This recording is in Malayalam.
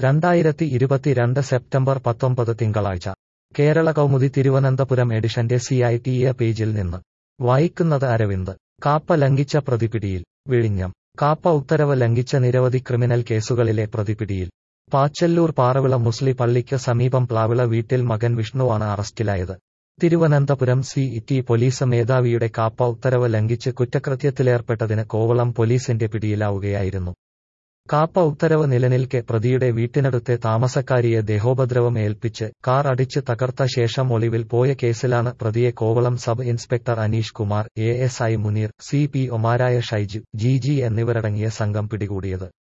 രണ്ടായിരത്തി ഇരുപത്തിരണ്ട് സെപ്റ്റംബർ പത്തൊമ്പത് തിങ്കളാഴ്ച കേരള കൗമുദി തിരുവനന്തപുരം എഡിഷന്റെ സി ഐ ടി എ പേജിൽ നിന്ന് വായിക്കുന്നത് അരവിന്ദ് കാപ്പ ലംഘിച്ച പ്രതിപിടിയിൽ വിഴിഞ്ഞം കാപ്പ ഉത്തരവ് ലംഘിച്ച നിരവധി ക്രിമിനൽ കേസുകളിലെ പ്രതിപിടിയിൽ പാച്ചല്ലൂർ പാറവിള മുസ്ലി പള്ളിക്ക് സമീപം പ്ലാവിള വീട്ടിൽ മകൻ വിഷ്ണുവാണ് അറസ്റ്റിലായത് തിരുവനന്തപുരം സി ടി പോലീസ് മേധാവിയുടെ കാപ്പ ഉത്തരവ് ലംഘിച്ച് കുറ്റകൃത്യത്തിലേർപ്പെട്ടതിന് കോവളം പോലീസിന്റെ പിടിയിലാവുകയായിരുന്നു കാപ്പ ഉത്തരവ് നിലനിൽക്കെ പ്രതിയുടെ വീട്ടിനടുത്തെ താമസക്കാരിയെ ദേഹോപദ്രവം ഏൽപ്പിച്ച് കാർ അടിച്ച് തകർത്ത ശേഷം ഒളിവിൽ പോയ കേസിലാണ് പ്രതിയെ Kovalam sub inspector Aneesh Kumar A S I Muneer C P ഒമാരായ ഷൈജു ജി ജി എന്നിവരടങ്ങിയ സംഘം പിടികൂടിയത്